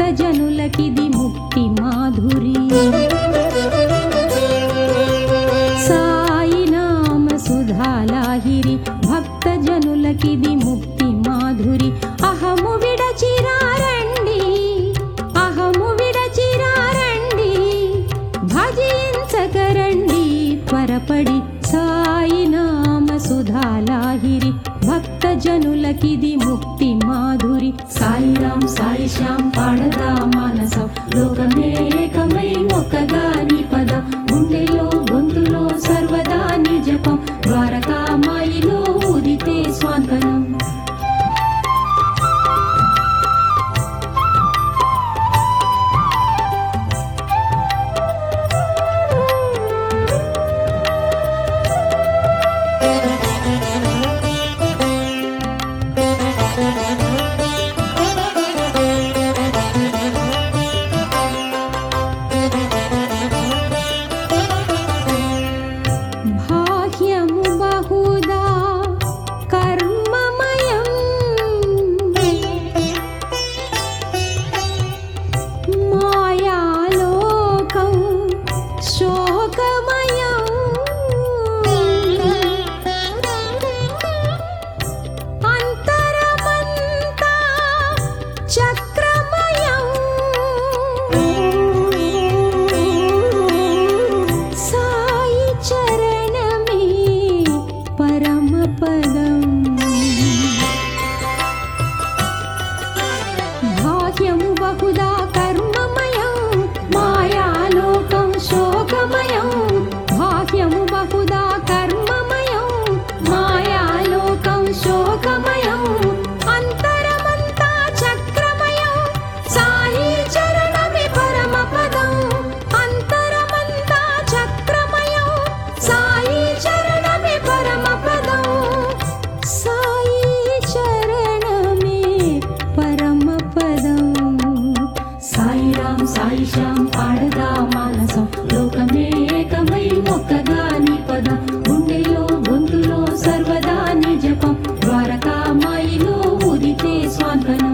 భక్తజనులకిది ముక్తి మాధురి సాయి నామ సుధాలాహిరి భక్తజనులకిది ముక్తి మాధురి అహము విడచిరారండి అహము విడచిరారండి భజించకరండి త్వరపడి సాయి నామ సుధాలాహిరి భక్తజనులకిది ముక్తి మాధురి సాయిరాం సాయి శ్యాం పాడదా మానసం లోకమే ఏకమై ఒక్కగా నీ పదం గుండెలో గొంతులో సర్వదా నీ జపం ద్వారకామాయిలో ఉదితే స్వాంతనం బాహ్యము బహుదా కర్మమయం మాయాలోకం శోకమయం అంతరమంతా చక్రమయం సాయి చరణమే పరమపదం బాహ్యము బహుదా కర్మమయం మాయాలోకం శోకమయం బాహ్యము బహుదా కర్మమయం మాయాలోకం శోకమయం అంతరమంతా చక్రమయం సాయి చరణమే పరమపదం అంతరమంతా చక్రమయం సాయి చరణమే పరమపదం సాయి చరణమే పరమపదం సాయిరాం సాయి శ్యాం పాడదా మానసం లోకమే ఏకమై మొక్కగా నీ పదం గుండెలో గొంతులో సర్వదా నీ జపం ద్వారకామాయిలో ఉదితే స్వాంతనం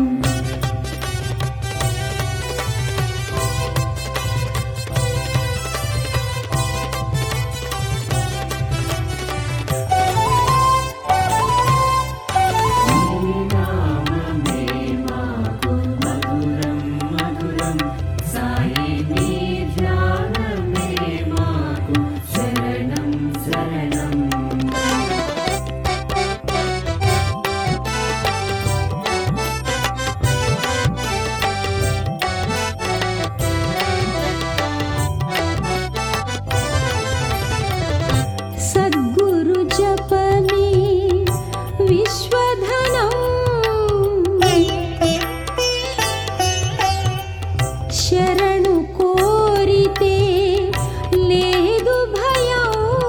సద్గురు జపమే విశ్వధనం శరణు కోరితే లేదు భయం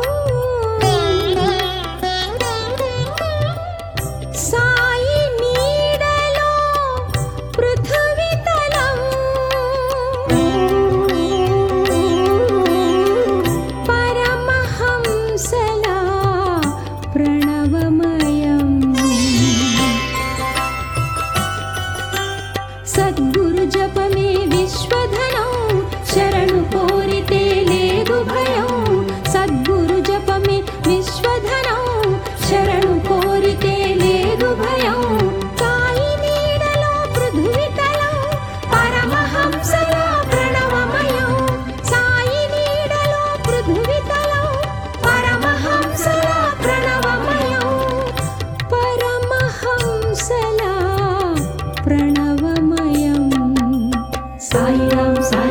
సాయి నీడలో పృథువితలం పరమహంసలా ప్రణవమయం సద్గురు జపమే విశ్వధనం శరణు కోరితే లేదు భయం సద్గురు జపమే విశ్వధనం శరణు కోరితే లేదు భయం సాయి నీడలో పృథ్వీతలం పరమహంసల ప్రణవమయం సాయి నీడలో పృథ్వీతలం పరమహంసల ప్రణవమయం పరమహంసల ప్రణవమయం సాయిరాం సాయి